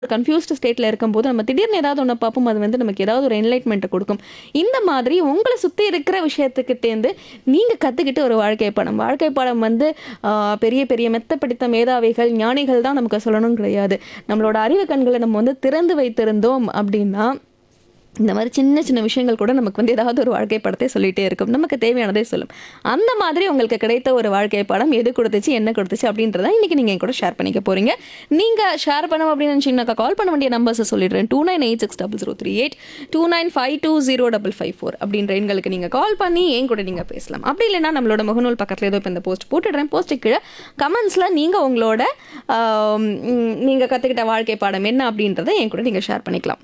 confused ஸ்டேட்டில் இருக்கும்போது நம்ம திடீர்னு ஏதாவது ஒன்று பார்ப்போம் அது வந்து நமக்கு ஏதாவது ஒரு என்லைட்மெண்ட்டை கொடுக்கும் இந்த மாதிரி உங்களை சுற்றி இருக்கிற விஷயத்துக்கிட்டேருந்து நீங்கள் கற்றுக்கிட்டு ஒரு வாழ்க்கை பாடம் வாழ்க்கை பாடம் வந்து ஆஹ், பெரிய பெரிய மெத்த பிடித்த மேதாவிகள் ஞானிகள் தான் நமக்கு சொல்லணும் கிடையாது நம்மளோட அறிவு கண்களை நம்ம வந்து திறந்து வைத்திருந்தோம் அப்படின்னா இந்த மாதிரி சின்ன சின்ன விஷயங்கள் கூட நமக்கு வந்து ஏதாவது ஒரு வாழ்க்கை படத்தை சொல்லிட்டே இருக்கும் நமக்கு தேவையானதை சொல்லும் அந்த மாதிரி உங்களுக்கு கிடைத்த ஒரு வாழ்க்கை படம் எது கொடுத்துச்சு என்ன கொடுத்துச்சு அப்படின்றத இன்னைக்கு நீங்கள் என் கூட ஷேர் பண்ணிக்க போறீங்க நீங்கள் ஷேர் பண்ணணும் அப்படின்னு நினச்சிங்கனாக்கா கால் பண்ண வேண்டிய நம்பர்ஸை சொல்லிடுறேன் two nine eight six double zero three eight two nine five two zero double five four அப்படின்ற எண்களுக்கு நீங்கள் கால் பண்ணி என் கூட நீங்கள் பேசலாம் அப்படி இல்லைன்னா நம்மளோட முகநூல் பக்கத்தில் ஏதோ இப்போ இந்த போஸ்ட் போட்டுடுறேன் போஸ்ட்டு கீழே கமெண்ட்ஸில் நீங்கள் உங்களோட நீங்கள் கற்றுக்கிட்ட வாழ்க்கை பாடம் என்ன அப்படின்றத என் கூட நீங்கள் ஷேர் பண்ணிக்கலாம்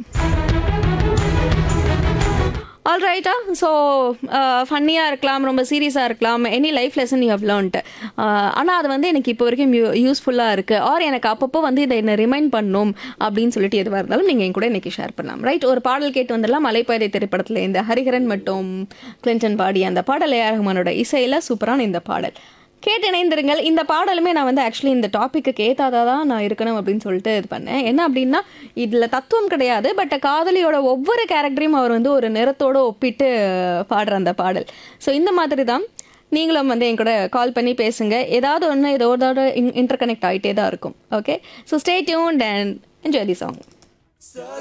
ஆல் ரைட்டா ஸோ ஃபன்னியாக இருக்கலாம் ரொம்ப சீரியஸாக இருக்கலாம் any life lesson you have learnt ஆனால் அது வந்து எனக்கு இப்போ வரைக்கும் யூஸ்ஃபுல்லாக இருக்குது ஆர் எனக்கு அப்பப்போ வந்து இதை என்ன ரிமைண்ட் பண்ணும் அப்படின்னு சொல்லிட்டு எதுவாக இருந்தாலும் நீங்கள் என் கூட இன்னைக்கு ஷேர் பண்ணலாம் ரைட் ஒரு பாடல் கேட்டு வந்துடலாம் மலைப்பாதை திரைப்படத்தில் இந்த ஹரிஹரன் மற்றும் கிளின்டன் பாடிய அந்த பாடல் ஏஆர் ரஹ்மானோட இசையில் சூப்பரான இந்த பாடல் கேட்டு இணைந்திருங்கள் இந்த பாடலுமே நான் வந்து ஆக்சுவலி இந்த டாப்பிக்கு ஏத்தாதா தான் நான் இருக்கணும் அப்படின்னு சொல்லிட்டு இது பண்ணேன் என்ன அப்படின்னா இதில் தத்துவம் கிடையாது பட் காதலியோட ஒவ்வொரு கேரக்டரையும் அவர் வந்து ஒரு நிறத்தோட ஒப்பிட்டு பாடுற அந்த பாடல் ஸோ இந்த மாதிரி தான் நீங்களும் வந்து என் கூட கால் பண்ணி பேசுங்க ஏதாவது ஒன்று இதோட இன்டர் கனெக்ட் ஆகிட்டே தான் இருக்கும் okay so stay tuned and enjoy the song